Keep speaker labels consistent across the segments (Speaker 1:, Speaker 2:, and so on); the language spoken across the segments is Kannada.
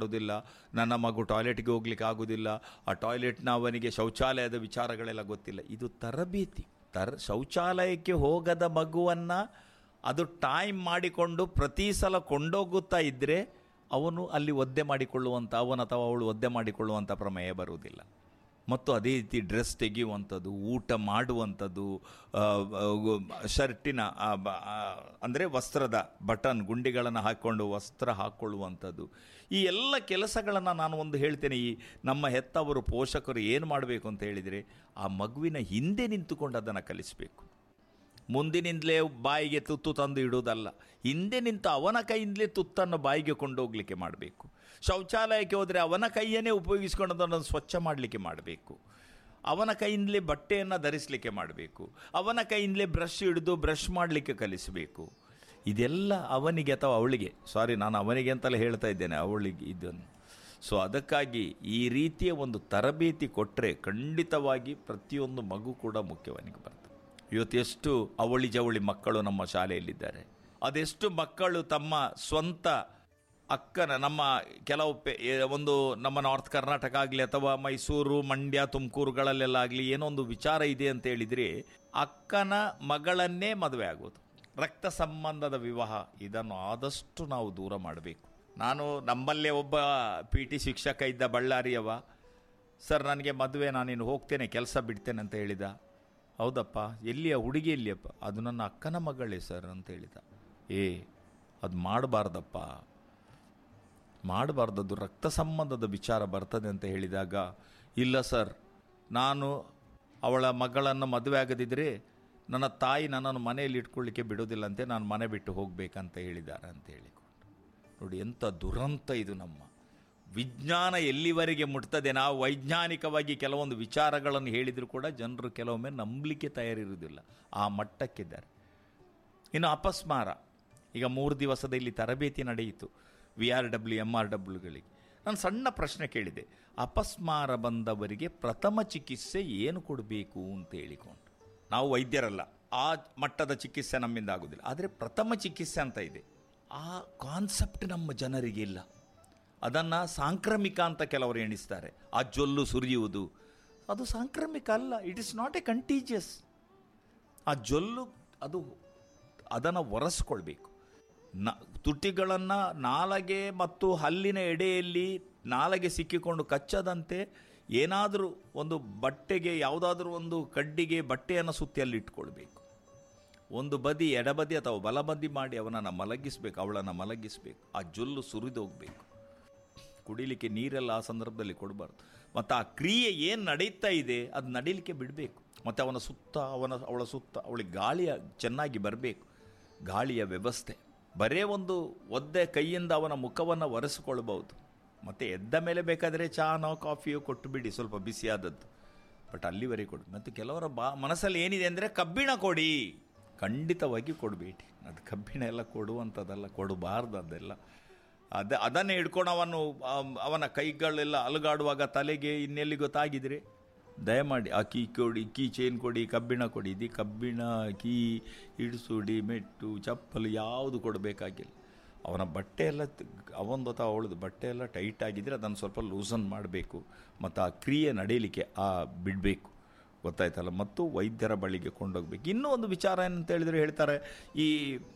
Speaker 1: ಮಾಡೋದಿಲ್ಲ ನನ್ನ ಮಗು ಟಾಯ್ಲೆಟ್ಗೆ ಹೋಗ್ಲಿಕ್ಕೆ ಆಗೋದಿಲ್ಲ ಆ ಟಾಯ್ಲೆಟ್ನ ಅವನಿಗೆ ಶೌಚಾಲಯದ ವಿಚಾರಗಳೆಲ್ಲ ಗೊತ್ತಿಲ್ಲ ಇದು ತರಬೇತಿ ತರ ಶೌಚಾಲಯಕ್ಕೆ ಹೋಗದ ಮಗುವನ್ನು ಅದು ಟೈಮ್ ಮಾಡಿಕೊಂಡು ಪ್ರತಿ ಸಲ ಕೊಂಡೋಗುತ್ತಾ ಇದ್ದರೆ ಅವನು ಅಲ್ಲಿ ಒದ್ದೆ ಮಾಡಿಕೊಳ್ಳುವಂಥ ಅವನು ಅಥವಾ ಅವಳು ಒದ್ದೆ ಮಾಡಿಕೊಳ್ಳುವಂಥ ಪ್ರಮೇಯ ಬರುವುದಿಲ್ಲ ಮತ್ತು ಅದೇ ರೀತಿ ಡ್ರೆಸ್ ತೆಗೆಯುವಂಥದ್ದು ಊಟ ಮಾಡುವಂಥದ್ದು ಆ, ಆ, ಶರ್ಟಿನ ಅಂದರೆ ವಸ್ತ್ರದ ಬಟನ್ ಗುಂಡಿಗಳನ್ನು ಹಾಕ್ಕೊಂಡು ವಸ್ತ್ರ ಹಾಕ್ಕೊಳ್ಳುವಂಥದ್ದು ಈ ಎಲ್ಲ ಕೆಲಸಗಳನ್ನು ನಾನು ಒಂದು ಹೇಳ್ತೇನೆ ಈ ನಮ್ಮ ಹೆತ್ತವರು ಪೋಷಕರು ಏನು ಮಾಡಬೇಕು ಅಂತ ಹೇಳಿದರೆ ಆ ಮಗುವಿನ ಹಿಂದೆ ನಿಂತುಕೊಂಡು ಅದನ್ನು ಕಲಿಸಬೇಕು ಮುಂದಿನಿಂದಲೇ ಬಾಯಿಗೆ ತುತ್ತು ತಂದು ಇಡುವುದಲ್ಲ ಹಿಂದೆ ನಿಂತು ಅವನ ಕೈಯಿಂದಲೇ ತುತ್ತನ್ನು ಬಾಯಿಗೆ ಕೊಂಡೋಗ್ಲಿಕ್ಕೆ ಮಾಡಬೇಕು ಶೌಚಾಲಯಕ್ಕೆ ಹೋದರೆ ಅವನ ಕೈಯನ್ನೇ ಉಪಯೋಗಿಸ್ಕೊಂಡು ಅದನ್ನು ಸ್ವಚ್ಛ ಮಾಡಲಿಕ್ಕೆ ಮಾಡಬೇಕು ಅವನ ಕೈಯಿಂದಲೇ ಬಟ್ಟೆಯನ್ನು ಧರಿಸಲಿಕ್ಕೆ ಮಾಡಬೇಕು ಅವನ ಕೈಯಿಂದಲೇ ಬ್ರಷ್ ಹಿಡಿದು ಬ್ರಷ್ ಮಾಡಲಿಕ್ಕೆ ಕಲಿಸಬೇಕು ಇದೆಲ್ಲ ಅವನಿಗೆ ಅಥವಾ ಅವಳಿಗೆ ಸಾರಿ ನಾನು ಅವನಿಗೆ ಅಂತಲೇ ಹೇಳ್ತಾ ಇದ್ದೇನೆ ಅವಳಿಗೆ ಇದನ್ನು ಸೊ ಅದಕ್ಕಾಗಿ ಈ ರೀತಿಯ ಒಂದು ತರಬೇತಿ ಕೊಟ್ಟರೆ ಖಂಡಿತವಾಗಿ ಪ್ರತಿಯೊಂದು ಮಗು ಕೂಡ ಮುಖ್ಯವನಿಗೆ ಬರ್ತದೆ ಇವತ್ತು ಎಷ್ಟು ಅವಳಿ ಜವಳಿ ಮಕ್ಕಳು ನಮ್ಮ ಶಾಲೆಯಲ್ಲಿದ್ದಾರೆ ಅದೆಷ್ಟು ಮಕ್ಕಳು ತಮ್ಮ ಸ್ವಂತ ಅಕ್ಕನ ನಮ್ಮ ಕೆಲವು ಪೆ ಏ- ಒಂದು ನಮ್ಮ ನಾರ್ತ್ ಕರ್ನಾಟಕ ಆಗಲಿ ಅಥವಾ ಮೈಸೂರು ಮಂಡ್ಯ ತುಮಕೂರುಗಳಲ್ಲೆಲ್ಲ ಆಗಲಿ ಏನೋ ಒಂದು ವಿಚಾರ ಇದೆ ಅಂತ ಹೇಳಿದರೆ ಅಕ್ಕನ ಮಗಳನ್ನೇ ಮದುವೆ ಆಗೋದು ರಕ್ತ ಸಂಬಂಧದ ವಿವಾಹ ಇದನ್ನು ಆದಷ್ಟು ನಾವು ದೂರ ಮಾಡಬೇಕು ನಾನು ನಮ್ಮಲ್ಲೇ ಒಬ್ಬ ಪಿ ಟಿ ಶಿಕ್ಷಕ ಇದ್ದ ಬಳ್ಳಾರಿಯವ ಸರ್ ನನಗೆ ಮದುವೆ ನಾನಿನ್ನು ಹೋಗ್ತೇನೆ ಕೆಲಸ ಬಿಡ್ತೇನೆ ಅಂತ ಹೇಳಿದ ಹೌದಪ್ಪ ಎಲ್ಲಿಯ ಹುಡುಗಿ ಎಲ್ಲಿಯಪ್ಪ ಅದು ನನ್ನ ಅಕ್ಕನ ಮಗಳೇ ಸರ್ ಅಂತ ಹೇಳಿದ ಏ ಅದು ಮಾಡಬಾರ್ದಪ್ಪ ಮಾಡಬಾರ್ದದ್ದು ರಕ್ತ ಸಂಬಂಧದ ವಿಚಾರ ಬರ್ತದೆ ಅಂತ ಹೇಳಿದಾಗ ಇಲ್ಲ ಸರ್ ನಾನು ಅವಳ ಮಗಳನ್ನು ಮದುವೆ ಆಗದಿದ್ದರೆ ನನ್ನ ತಾಯಿ ನನ್ನನ್ನು ಮನೆಯಲ್ಲಿ ಇಟ್ಕೊಳ್ಳಿಕ್ಕೆ ಬಿಡೋದಿಲ್ಲಂತೆ ನಾನು ಮನೆ ಬಿಟ್ಟು ಹೋಗಬೇಕಂತ ಹೇಳಿದ್ದಾರೆ ಅಂತ ಹೇಳಿಕೊಂಡು ನೋಡಿ ಎಂಥ ದುರಂತ ಇದು ನಮ್ಮ ವಿಜ್ಞಾನ ಎಲ್ಲಿವರೆಗೆ ಮುಟ್ತದೆ ನಾವು ವೈಜ್ಞಾನಿಕವಾಗಿ ಕೆಲವೊಂದು ವಿಚಾರಗಳನ್ನು ಹೇಳಿದರೂ ಕೂಡ ಜನರು ಕೆಲವೊಮ್ಮೆ ನಂಬಲಿಕ್ಕೆ ತಯಾರಿರುವುದಿಲ್ಲ ಆ ಮಟ್ಟಕ್ಕಿದ್ದಾರೆ ಇನ್ನು ಅಪಸ್ಮಾರ ಈಗ ಮೂರು ದಿವಸದ ಇಲ್ಲಿ ತರಬೇತಿ ನಡೆಯಿತು V R W M R ಡಬ್ಲ್ಯೂಗಳಿಗೆ ನಾನು ಸಣ್ಣ ಪ್ರಶ್ನೆ ಕೇಳಿದೆ ಅಪಸ್ಮಾರ ಬಂದವರಿಗೆ ಪ್ರಥಮ ಚಿಕಿತ್ಸೆ ಏನು ಕೊಡಬೇಕು ಅಂತ ಹೇಳಿಕೊಂಡು ನಾವು ವೈದ್ಯರಲ್ಲ ಆ ಮಟ್ಟದ ಚಿಕಿತ್ಸೆ ನಮ್ಮಿಂದ ಆಗೋದಿಲ್ಲ ಆದರೆ ಪ್ರಥಮ ಚಿಕಿತ್ಸೆ ಅಂತ ಇದೆ ಆ ಕಾನ್ಸೆಪ್ಟ್ ನಮ್ಮ ಜನರಿಗೆ ಇಲ್ಲ ಅದನ್ನು ಸಾಂಕ್ರಾಮಿಕ ಅಂತ ಕೆಲವರು ಎಣಿಸ್ತಾರೆ ಆ ಜೊಲ್ಲು ಸುರಿಯುವುದು ಅದು ಸಾಂಕ್ರಾಮಿಕ ಅಲ್ಲ it is not a contagious ಆ ಜೊಲ್ಲು ಅದು ಅದನ್ನು ಒರೆಸ್ಕೊಳ್ಬೇಕು ನ ತುಟಿಗಳನ್ನು ನಾಲಗೆ ಮತ್ತು ಹಲ್ಲಿನ ಎಡೆಯಲ್ಲಿ ನಾಲಗೆ ಸಿಕ್ಕಿಕೊಂಡು ಕಚ್ಚದಂತೆ ಏನಾದರೂ ಒಂದು ಬಟ್ಟೆಗೆ ಯಾವುದಾದ್ರೂ ಒಂದು ಕಡ್ಡಿಗೆ ಬಟ್ಟೆಯನ್ನು ಸುತ್ತಿ ಅಲ್ಲಿ ಇಟ್ಕೊಳ್ಬೇಕು ಒಂದು ಬದಿ ಎಡಬದಿ ಅಥವಾ ಬಲಬದಿ ಮಾಡಿ ಅವನನ್ನು ಮಲಗಿಸ್ಬೇಕು ಅವಳನ್ನು ಮಲಗಿಸ್ಬೇಕು ಆ ಜೊಲ್ಲು ಸುರಿದು ಹೋಗಬೇಕು ಕುಡಿಲಿಕ್ಕೆ ನೀರೆಲ್ಲ ಆ ಸಂದರ್ಭದಲ್ಲಿ ಕೊಡಬಾರ್ದು ಮತ್ತು ಆ ಕ್ರಿಯೆ ಏನು ನಡೀತಾ ಇದೆ ಅದು ನಡೀಲಿಕ್ಕೆ ಬಿಡಬೇಕು ಮತ್ತು ಅವನ ಸುತ್ತ ಅವನ ಅವಳ ಸುತ್ತ ಅವಳಿಗೆ ಗಾಳಿಯ ಚೆನ್ನಾಗಿ ಬರಬೇಕು ಗಾಳಿಯ ವ್ಯವಸ್ಥೆ ಬರೇ ಒಂದು ಒದ್ದೆ ಕೈಯಿಂದ ಅವನ ಮುಖವನ್ನು ಒರೆಸಿಕೊಳ್ಬೋದು ಮತ್ತು ಎದ್ದ ಮೇಲೆ ಬೇಕಾದರೆ ಚಾನೋ ಕಾಫಿಯೋ ಕೊಟ್ಟು ಬಿಡಿ ಸ್ವಲ್ಪ ಬಿಸಿಯಾದದ್ದು ಬಟ್ ಅಲ್ಲಿವರೆಗೆ ಕೊಡಿ ಮತ್ತು ಕೆಲವರ ಬಾ ಮನಸ್ಸಲ್ಲಿ ಏನಿದೆ ಅಂದರೆ ಕಬ್ಬಿಣ ಕೊಡಿ ಖಂಡಿತವಾಗಿ ಕೊಡಬೇಡಿ ಅದು ಕಬ್ಬಿಣ ಎಲ್ಲ ಕೊಡುವಂಥದ್ದೆಲ್ಲ ಕೊಡಬಾರ್ದು ಅದೆಲ್ಲ ಅದ ಅದನ್ನೇ ಹಿಡ್ಕೊಂಡು ಅವನು ಆಮ್, ಅವನ ಕೈಗಳೆಲ್ಲ ಅಲುಗಾಡುವಾಗ ತಲೆಗೆ ಇನ್ನೆಲ್ಲಿ ಗೊತ್ತಾಗಿದ್ರೆ ದಯಮಾಡಿ ಆ ಕೀ ಕೊಡಿ ಕೀ ಚೈನ್ ಕೊಡಿ ಕಬ್ಬಿಣ ಕೊಡಿ ಇದು ಕಬ್ಬಿಣ ಕೀ ಇಡಿಸುಡಿ ಮೆಟ್ಟು ಚಪ್ಪಲು ಯಾವುದು ಕೊಡಬೇಕಾಗಿಲ್ಲ ಅವನ ಬಟ್ಟೆ ಎಲ್ಲ ಅವನದು ಅಥವಾ ಅವಳದು ಬಟ್ಟೆ ಎಲ್ಲ ಟೈಟ್ ಆಗಿದ್ದರೆ ಅದನ್ನು ಸ್ವಲ್ಪ ಲೂಸನ್ ಮಾಡಬೇಕು ಮತ್ತು ಆ ಕ್ರಿಯೆ ನಡೆಯಲಿಕ್ಕೆ ಆ ಬಿಡಬೇಕು ಗೊತ್ತಾಯ್ತಲ್ಲ ಮತ್ತು ವೈದ್ಯರ ಬಳಿಗೆ ಕೊಂಡೋಗ್ಬೇಕು ಇನ್ನೂ ಒಂದು ವಿಚಾರ ಏನಂತ ಹೇಳಿದರೆ ಹೇಳ್ತಾರೆ ಈ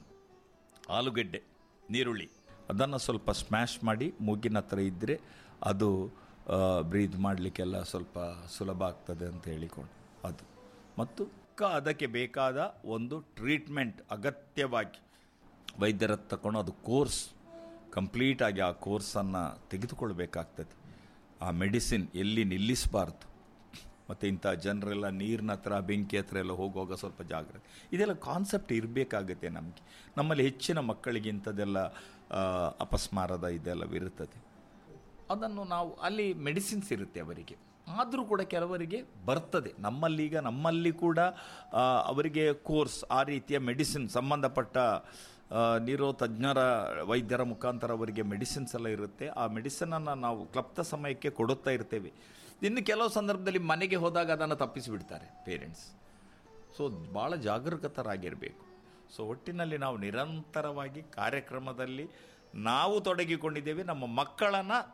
Speaker 1: ಆಲೂಗೆಡ್ಡೆ ನೀರುಳ್ಳಿ ಅದನ್ನು ಸ್ವಲ್ಪ ಸ್ಮ್ಯಾಶ್ ಮಾಡಿ ಮೂಗಿನ ಹತ್ರ ಇದ್ದರೆ ಅದು ಬ್ರೀತ್ ಮಾಡಲಿಕ್ಕೆಲ್ಲ ಸ್ವಲ್ಪ ಸುಲಭ ಆಗ್ತದೆ ಅಂತ ಹೇಳಿಕೊಂಡು ಅದು ಮತ್ತು ಕ ಅದಕ್ಕೆ ಬೇಕಾದ ಒಂದು ಟ್ರೀಟ್ಮೆಂಟ್ ಅಗತ್ಯವಾಗಿ ವೈದ್ಯರ ಹತ್ರ ತಗೊಂಡು ಅದು ಕೋರ್ಸ್ ಕಂಪ್ಲೀಟಾಗಿ ಆ ಕೋರ್ಸನ್ನು ತೆಗೆದುಕೊಳ್ಬೇಕಾಗ್ತದೆ ಆ ಮೆಡಿಸಿನ್ ಎಲ್ಲಿ ನಿಲ್ಲಿಸಬಾರ್ದು ಮತ್ತು ಇಂಥ ಜನರೆಲ್ಲ ನೀರಿನ ಹತ್ರ ಬೆಂಕಿ ಹತ್ರ ಎಲ್ಲ ಹೋಗುವಾಗ ಸ್ವಲ್ಪ ಜಾಗ್ರತೆ ಇದೆಲ್ಲ ಕಾನ್ಸೆಪ್ಟ್ ಇರಬೇಕಾಗುತ್ತೆ ನಮಗೆ ನಮ್ಮಲ್ಲಿ ಹೆಚ್ಚಿನ ಮಕ್ಕಳಿಗೆ ಇಂಥದ್ದೆಲ್ಲ ಆ, ಅಪಸ್ಮಾರದ ಇದೆಲ್ಲವಿರುತ್ತದೆ ಅದನ್ನು ನಾವು ಅಲ್ಲಿ ಮೆಡಿಸಿನ್ಸ್ ಇರುತ್ತೆ ಅವರಿಗೆ ಆದರೂ ಕೂಡ ಕೆಲವರಿಗೆ ಬರ್ತದೆ ನಮ್ಮಲ್ಲೀಗ ನಮ್ಮಲ್ಲಿ ಕೂಡ ಆ, ಅವರಿಗೆ ಕೋರ್ಸ್ ಆ ರೀತಿಯ ಮೆಡಿಸಿನ್ ಸಂಬಂಧಪಟ್ಟ ಆ, ನೀರೋ ತಜ್ಞರ ವೈದ್ಯರ ಮುಖಾಂತರ ಅವರಿಗೆ ಮೆಡಿಸಿನ್ಸ್ ಎಲ್ಲ ಇರುತ್ತೆ ಆ ಮೆಡಿಸಿನನ್ನು ನಾವು ಕ್ಲಪ್ತ ಸಮಯಕ್ಕೆ ಕೊಡುತ್ತಾ ಇರ್ತೇವೆ ಇನ್ನು ಕೆಲವು ಸಂದರ್ಭದಲ್ಲಿ ಮನೆಗೆ ಹೋದಾಗ ಅದನ್ನು ತಪ್ಪಿಸಿಬಿಡ್ತಾರೆ ಪೇರೆಂಟ್ಸ್ ಸೊ ಭಾಳ ಜಾಗರೂಕತರಾಗಿರಬೇಕು ಸೊ ಒಟ್ಟಿನಲ್ಲಿ ನಾವು ನಿರಂತರವಾಗಿ ಕಾರ್ಯಕ್ರಮದಲ್ಲಿ ನಾವು ತೊಡಗಿಕೊಂಡಿದ್ದೇವೆ ನಮ್ಮ ಮಕ್ಕಳನ್ನು